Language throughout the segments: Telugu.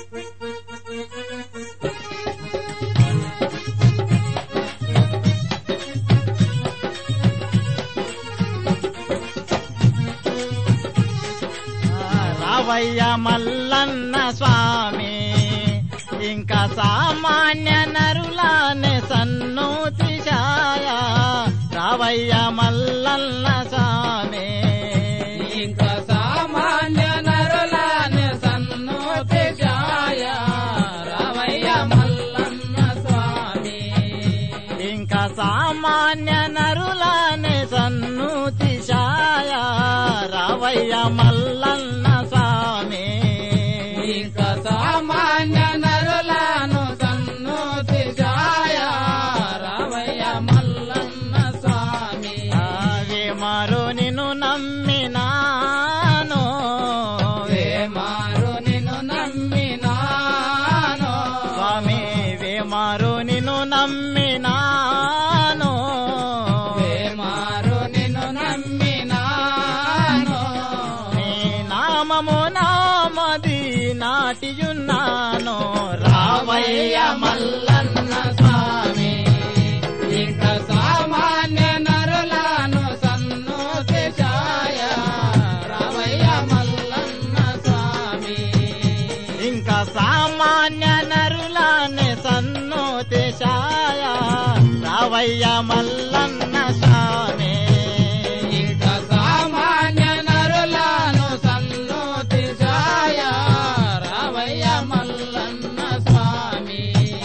రావయ్య మల్లన్న స్వామి ఇంకా సామాన్య నరులానే సన్నూతి ఛాయ రావయ్య మల్లన్న స్వామి ఇంకా సామాన్య నరులాని సన్నోతి జాయ రావయ్య మల్లన్న స్వామి ఇంకా సామాన్య నరులానే సన్నూతి ఛాయ రావయ్య మల్లన్న స్వామి ఇంకా సామాన్య నరులను సన్నోతి జాయ రావయ్య మల్లన్న స్వామి ఆవే మారు నిన్ను నమ్మినాను వేమారు నిన్ను నమ్మినాను స్వామి వేమారు నిన్ను నమ్మినాను వేమారు నిన్ను నమ్మినాను నీ నామము నామది నాటియున్నాను రావయ్య మల్లన్న స్వామి ఇంకా సామాన్య నరులను సన్నోతి ఛాయ రావయ్య మల్లన్న స్వామి ఇంకా సామాన్య నరులానే సన్నోతి ఛాయ రావయ్య మల్లన్న స్వామి ఇంకా సామాన్య నరులను సన్నోతి ఛాయ రావయ్య మల్లన్న స్వామి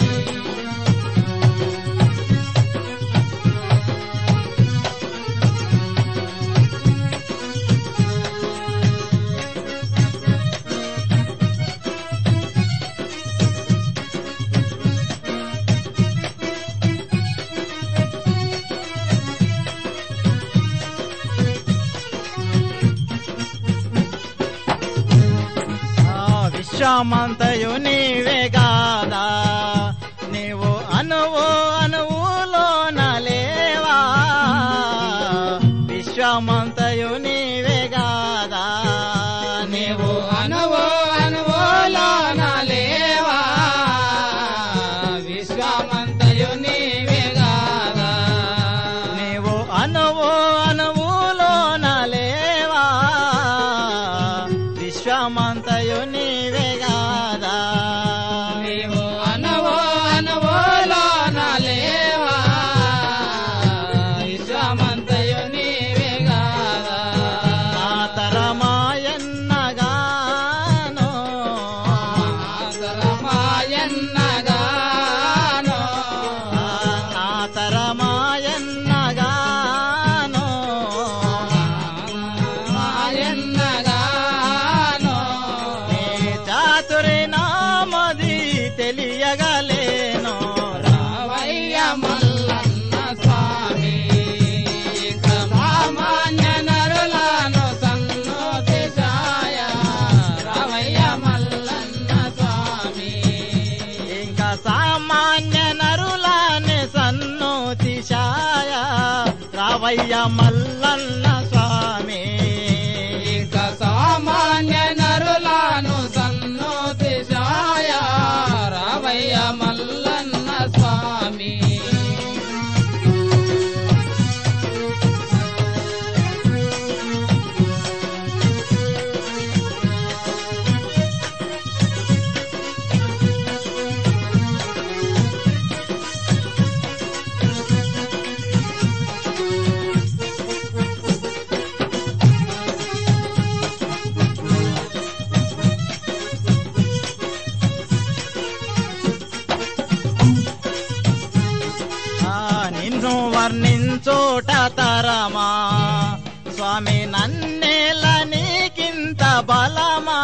ఆ విశ్వమంతయు నీవే గాదా నీవు అనువు అనువులోన లేవా విశ్వమంతయు నీవే గాదా నీవు నీవు అనువో అనువోలోన లేవా విశ్వమంతయు నీవే గాదా నీవు అనువు అనువులోన లేవా విశ్వమంతయు నీవే గాదా నీవు అనువో అనువోలోన లేవా విశ్వమంతయు నీవే గాదా నా తరమాయన్నగాను మాతరమాయన్నగానో నా తరమాయన్నగాను మాయన్నగానో నీ చాతురి నామది తెలియగలేను రావయ్య మల్లన్న స్వామి ఇక సామాన్య నరులను సన్నోతి ఛాయ రావయ్య మల్లన్న స్వామి ఇంకా సామాన్య నరులానే సన్నోతి ఛాయ రావయ్య మల్లన్న స్వామి ఇక సామాన్య నరులను సన్నోతి ఛాయ రావయ్య మల్లన్న స్వామి ఆ నిన్ను వర్ణించోట తరమా స్వామి నన్నేల నీకింత బలమా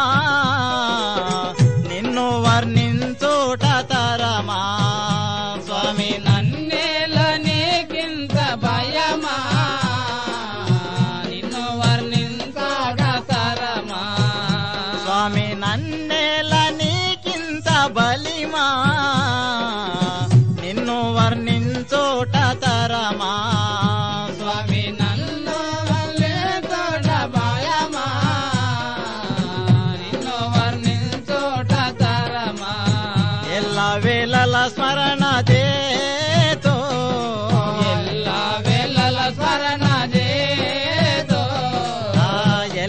నిన్ను వర్ణించోట తరమా స్వామి నన్నేల నీకింత భయమా నిన్ను వర్ణించాడ తరమా స్వామి నన్నేల నీకింత బలిమా నిన్ను వర్ణించోట తరమా స్వామి నన్ను వల్లే తోడ భయమా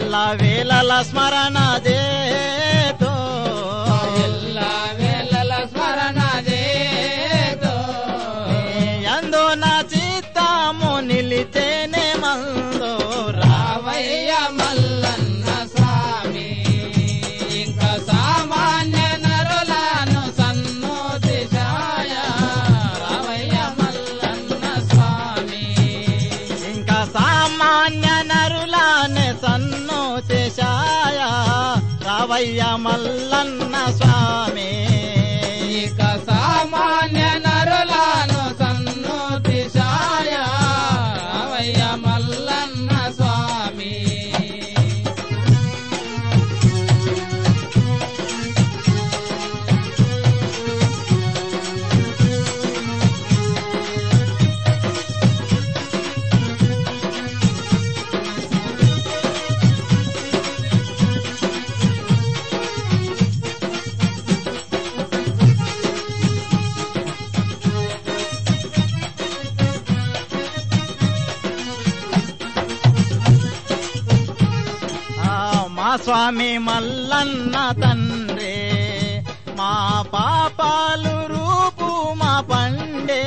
ఎల్ల వేళల స్మరణ చేతో ఎల్ల వేళల స్మరణ చేతో ఎందు నా చిత్తము నిలిచేనే మందో రావయ్య రావయ్య మల్లన్న స్వామి ఇంకా సామాన్య నరులను సన్నోతిశాయ రావయ్య మల్లన్న స్వామి ఇంకా సామాన్య నరులానే సన్నోతిశాయ రావయ్య మల్లన్న స్వామి ఇక సామాన్య నరులను సన్నోతిశాయ రావయ్య మల్లన్న స్వామి ఆ, మా స్వామి మల్లన్న తండ్రి మా పాపాలు రూపు మా పండే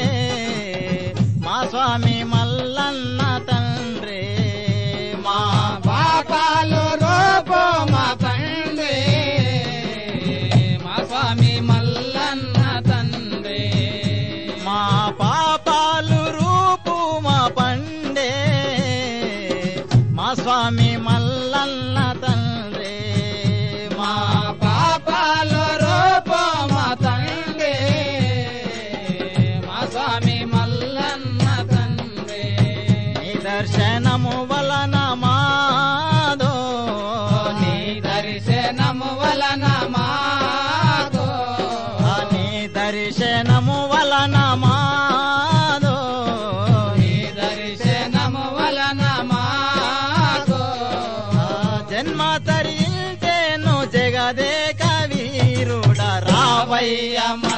మా స్వామి మల్లన్న తండ్రి మా పాపాలు రూపో మా తండ్రి మా స్వామి మల్లన్న తండ్రి మా పాపాలు రూపు మా పండే మా స్వామి మల్లన్న తండ్రి మా మా పాపాలు రూపో మా తండ్రి మా స్వామి మల్లన్న తండ్రి నీ దర్శనము వలన మాదో నీ దర్శనము వలన మాకు నీ దర్శనము వలన మాదో నీ దర్శనము వలన మాకు ఆ జన్మ తరించేను జగదే కవీరుడ రావయ్య రావయ్య